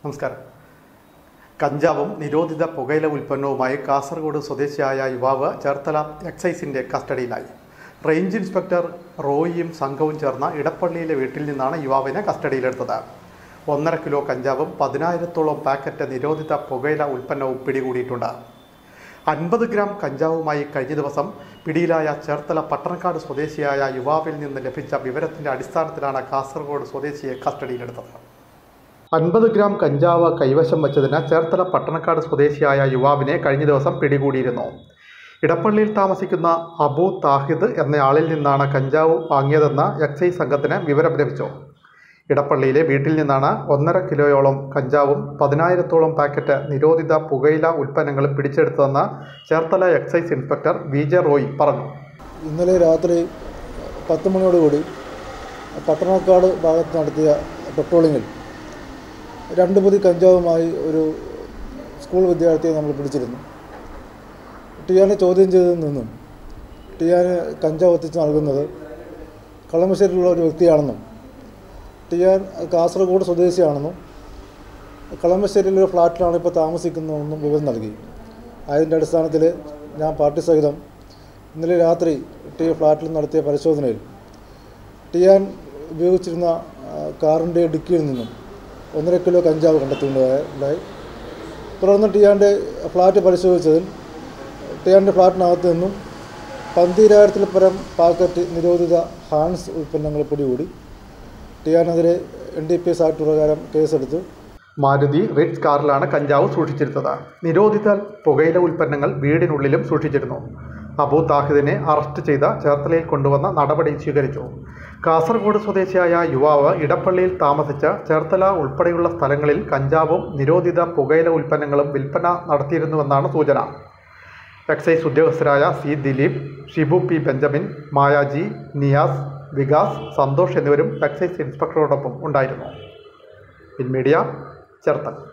നമസ്കാരം കഞ്ചാവും നിരോധിത പുകയില ഉൽപ്പന്നവുമായി കാസർഗോഡ് സ്വദേശിയായ യുവാവ് ചേർത്തല എക്സൈസിന്റെ കസ്റ്റഡിയിലായി റേഞ്ച് ഇൻസ്പെക്ടർ റോയിയും സംഘവും ചേർന്ന ഇടപ്പള്ളിയിലെ വീട്ടിൽ നിന്നാണ് യുവാവിനെ കസ്റ്റഡിയിലെടുത്തത് ഒന്നര കിലോ കഞ്ചാവും പതിനായിരത്തോളം പാക്കറ്റ് നിരോധിത പുകയില ഉൽപ്പന്നവും പിടികൂടിയിട്ടുണ്ട് അൻപത് ഗ്രാം കഞ്ചാവുമായി കഴിഞ്ഞ ദിവസം പിടിയിലായ ചേർത്തല പട്ടണക്കാട് സ്വദേശിയായ യുവാവിൽ നിന്ന് ലഭിച്ച വിവരത്തിന്റെ അടിസ്ഥാനത്തിലാണ് കാസർഗോഡ് സ്വദേശിയെ കസ്റ്റഡിയിലെടുത്തത് അൻപത് ഗ്രാം കഞ്ചാവ് കൈവശം വച്ചതിന് ചേർത്തല പട്ടണക്കാട് സ്വദേശിയായ യുവാവിനെ കഴിഞ്ഞ ദിവസം പിടികൂടിയിരുന്നു ഇടപ്പള്ളിയിൽ താമസിക്കുന്ന അബു താഹിദ് എന്നയാളിൽ നിന്നാണ് കഞ്ചാവ് വാങ്ങിയതെന്ന് എക്സൈസ് സംഘത്തിന് വിവരം ലഭിച്ചു ഇടപ്പള്ളിയിലെ വീട്ടിൽ നിന്നാണ് ഒന്നര കിലോയോളം കഞ്ചാവും പതിനായിരത്തോളം പാക്കറ്റ് നിരോധിത പുകയില ഉൽപ്പന്നങ്ങളും പിടിച്ചെടുത്തതെന്ന് Cherthala excise inspector V J Roy പറഞ്ഞു ഇന്നലെ രാത്രി പത്ത് മണിയോടുകൂടി പട്ടണക്കാട് ഭാഗത്ത് നടത്തിയ പെട്രോളിങ്ങിൽ രണ്ട് പൊതി കഞ്ചാവുമായി ഒരു സ്കൂൾ വിദ്യാർത്ഥിയെ നമ്മൾ പിടിച്ചിരുന്നു ടിയാനെ ചോദ്യം ചെയ്തതിൽ നിന്നും ടിയാന് കഞ്ചാവ് എത്തിച്ച് നൽകുന്നത് കളമശ്ശേരിയിലുള്ള ഒരു വ്യക്തിയാണെന്നും ടിയാൻ കാസർഗോഡ് സ്വദേശിയാണെന്നും കളമശ്ശേരിയിലെ ഫ്ലാറ്റിലാണ് ഇപ്പോൾ താമസിക്കുന്നതെന്നും വിവരം നൽകി അതിൻ്റെ അടിസ്ഥാനത്തിൽ ഞാൻ പാർട്ടി സഹിതം ഇന്നലെ രാത്രി ടി ഫ്ലാറ്റിൽ നടത്തിയ പരിശോധനയിൽ ടിയാൻ ഉപയോഗിച്ചിരുന്ന ആ, കാറിൻ്റെ ഡിക്കിയിൽ നിന്നും ഒന്നര കിലോ കഞ്ചാവ് കണ്ടെത്തുകയുണ്ടായി തുടർന്ന് ടിയാൻ്റെ ഫ്ലാറ്റ് പരിശോധിച്ചതിൽ ടിയാൻ്റെ ഫ്ലാറ്റിനകത്ത് നിന്നും പന്തിരായിരത്തിൽ പരം പാക്കറ്റ് നിരോധിത ഹാൻസ് ഉൽപ്പന്നങ്ങൾ പിടികൂടി ടിയാനെതിരെ N D P S act പ്രകാരം കേസെടുത്തു മാരുതി റിഡ്സ് കാറിലാണ് കഞ്ചാവ് സൂക്ഷിച്ചിരുന്നത് നിരോധിത പുകയില ഉൽപ്പന്നങ്ങൾ വീടിനുള്ളിലും സൂക്ഷിച്ചിരുന്നു അബു താഹിദിനെ അറസ്റ്റ് ചെയ്ത് ചേർത്തലയിൽ കൊണ്ടുവന്ന നടപടി സ്വീകരിച്ചു കാസർഗോഡ് സ്വദേശിയായ യുവാവ് ഇടപ്പള്ളിയിൽ താമസിച്ച് ചേർത്തല ഉൾപ്പെടെയുള്ള സ്ഥലങ്ങളിൽ കഞ്ചാവും നിരോധിത പുകയില ഉൽപ്പന്നങ്ങളും വിൽപ്പന നടത്തിയിരുന്നുവെന്നാണ് സൂചന എക്സൈസ് ഉദ്യോഗസ്ഥരായ C Dileep Shibu P Benjamin Mayaji Niyas Vikas Santhosh എന്നിവരും എക്സൈസ് ഇൻസ്പെക്ടറോടൊപ്പം ഉണ്ടായിരുന്നു ഇൻ മീഡിയ ചേർത്തല